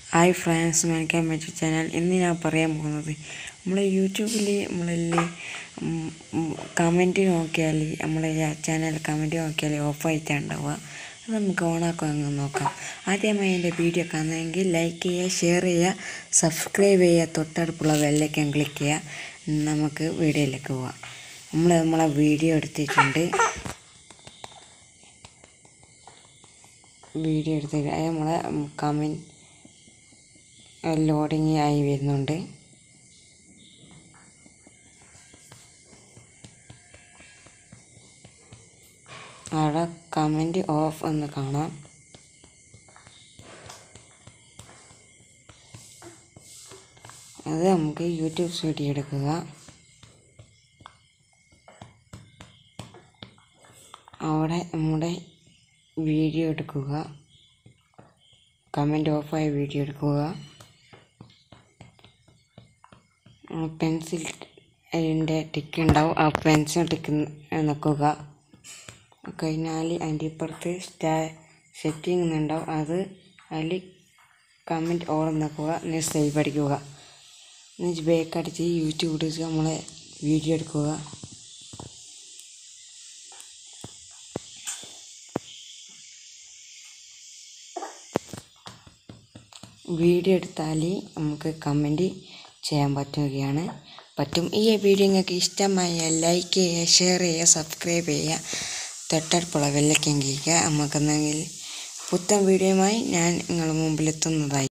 hi friends മേൽക്കാൻ മറ്റു channel ഇന്ന് ഞാൻ പറയാൻ പോകുന്നത് നമ്മൾ യൂട്യൂബിൽ നമ്മളിൽ കമൻറ്റ് നോക്കിയാൽ നമ്മളെ ചാനൽ കമൻറ്റ് നോക്കിയാൽ ഓഫായിട്ടാണ് ഉണ്ടാവുക അത് നമുക്ക് ഓണാക്കാൻ അങ്ങ് നോക്കാം ആദ്യമായി എൻ്റെ വീഡിയോ കാണുന്നതെങ്കിൽ ലൈക്ക് ചെയ്യുക ഷെയർ ചെയ്യുക സബ്സ്ക്രൈബ് ചെയ്യുക തൊട്ടടുപ്പുള്ള ബെല്ലൈക്കൻ ക്ലിക്ക് ചെയ്യുക നമുക്ക് വീഡിയോയിലേക്ക് പോവാം നമ്മൾ നമ്മളെ വീഡിയോ എടുത്തിട്ടുണ്ട് വീഡിയോ എടുത്തിട്ട് അത് നമ്മളെ കമൻറ്റ് ലോഡിങ് ആയി വരുന്നുണ്ട് അവിടെ കമൻറ്റ് ഓഫ് എന്ന് കാണാം അത് നമുക്ക് യൂട്യൂബ് സ്റ്റുഡിയോ എടുക്കുക അവിടെ നമ്മുടെ വീഡിയോ എടുക്കുക കമൻറ്റ് ഓഫായ വീഡിയോ എടുക്കുക പെൻസിൽ അതിൻ്റെ ടിക്ക് ഉണ്ടാവും ആ പെൻസിൽ ടിക്ക് നിൽക്കുക കഴിഞ്ഞാൽ അതിൻ്റെ ഇപ്പുറത്ത് സ്റ്റാ സെറ്റിംഗ് എന്നുണ്ടാവും അത് അതിൽ കമൻറ്റ് ഓൾ നിൽക്കുക എന്നിട്ട് സേവ് അടിക്കുക എന്നിട്ട് ബേക്ക് അടിച്ച് യൂട്യൂബ് ഇടിച്ച് നമ്മളെ വീഡിയോ എടുക്കുക വീഡിയോ എടുത്താൽ നമുക്ക് കമൻറ്റ് ചെയ്യാൻ പറ്റുകയാണ് പറ്റും ഈ വീഡിയോ നിങ്ങൾക്ക് ഇഷ്ടമായ ലൈക്ക് ചെയ്യുക ഷെയർ ചെയ്യുക സബ്സ്ക്രൈബ് ചെയ്യുക തൊട്ടടുപ്പുള്ള വെല്ലയ്ക്കൻ കഴിക്കുക നമുക്കെന്നെങ്കിൽ പുത്തൻ വീഡിയോയുമായി ഞാൻ നിങ്ങളുടെ മുമ്പിലെത്തുന്നതായി